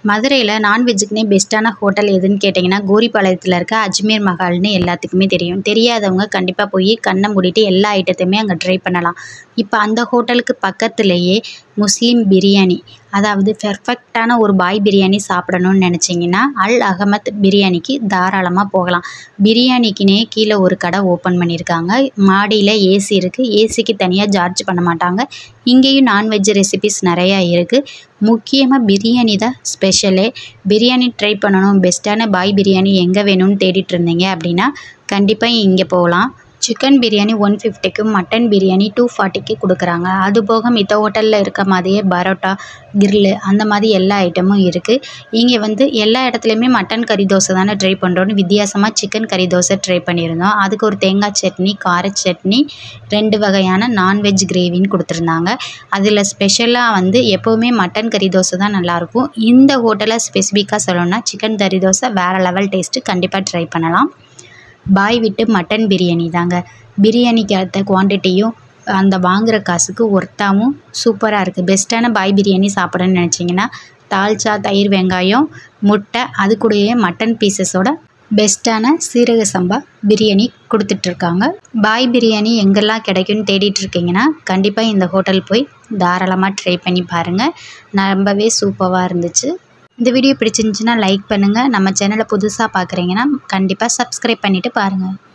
மதுரையில் நான்வெஜ்ஜுக்குனே பெஸ்ட்டான ஹோட்டல் எதுன்னு கேட்டிங்கன்னா கோரிப்பாளையத்தில் இருக்க அஜ்மீர் மஹால்னு எல்லாத்துக்குமே தெரியும் தெரியாதவங்க கண்டிப்பாக போய் கண்ணை மூடிட்டு எல்லா ஐட்டத்தையுமே அங்கே ட்ரை பண்ணலாம் இப்போ அந்த ஹோட்டலுக்கு பக்கத்துலேயே முஸ்லீம் பிரியாணி அதாவது பெர்ஃபெக்டான ஒரு பாய் பிரியாணி சாப்பிடணும்னு நினச்சிங்கன்னா அல் அகமத் பிரியாணிக்கு தாராளமாக போகலாம் பிரியாணிக்குனே கீழே ஒரு கடை ஓப்பன் பண்ணியிருக்காங்க மாடியில் ஏசி இருக்குது ஏசிக்கு தனியாக சார்ஜ் பண்ண மாட்டாங்க இங்கேயும் நான்வெஜ் ரெசிபிஸ் நிறையா இருக்குது முக்கியமாக பிரியாணி தான் ஸ்பெஷலே பிரியாணி ட்ரை பண்ணணும் பெஸ்ட்டான பாய் பிரியாணி எங்கே வேணும்னு தேடிட்டு இருந்தீங்க அப்படின்னா கண்டிப்பாக இங்கே போகலாம் சிக்கன் பிரியாணி ஒன் ஃபிஃப்டிக்கு மட்டன் பிரியாணி டூ ஃபார்ட்டிக்கு கொடுக்குறாங்க அது போக மித்த ஹோட்டலில் இருக்க மாதிரியே பரோட்டா கிரில்லு அந்த மாதிரி எல்லா ஐட்டமும் இருக்குது இங்கே வந்து எல்லா இடத்துலையுமே மட்டன் கறி தோசை தானே ட்ரை பண்ணுறோன்னு வித்தியாசமாக சிக்கன் கறி தோசை ட்ரை பண்ணியிருந்தோம் அதுக்கு ஒரு தேங்காய் சட்னி கார சட்னி ரெண்டு வகையான நான்வெஜ் கிரேவின்னு கொடுத்துருந்தாங்க அதில் ஸ்பெஷலாக வந்து எப்போவுமே மட்டன் கறி தோசை தான் நல்லாயிருக்கும் இந்த ஹோட்டலில் ஸ்பெசிஃபிக்காக சொல்லணும்னா சிக்கன் கறி தோசை வேறு லெவல் டேஸ்ட்டு கண்டிப்பாக ட்ரை பண்ணலாம் பாய் விட்டு மட்டன் பிரியாணி தாங்க பிரியாணிக்கு ஏற்ற குவான்டிட்டியும் அந்த வாங்குகிற காசுக்கு ஒர்த்தாகவும் சூப்பராக இருக்குது பெஸ்ட்டான பாய் பிரியாணி சாப்பிட்றேன்னு நினச்சிங்கன்னா தால்ச்சா தயிர் வெங்காயம் முட்டை அது கூடயே மட்டன் பீசஸோட பெஸ்ட்டான சீரக சம்பா பிரியாணி கொடுத்துட்ருக்காங்க பாய் பிரியாணி எங்கெல்லாம் கிடைக்கும்னு தேடிட்டு இருக்கீங்கன்னா கண்டிப்பாக இந்த ஹோட்டல் போய் தாராளமாக ட்ரை பண்ணி பாருங்கள் ரொம்பவே சூப்பராக இருந்துச்சு இந்த வீடியோ பிடிச்சிருந்துச்சின்னா லைக் பண்ணுங்கள் நம்ம சேனலை புதுசாக பார்க்குறீங்கன்னா கண்டிப்பாக சப்ஸ்கிரைப் பண்ணிவிட்டு பாருங்கள்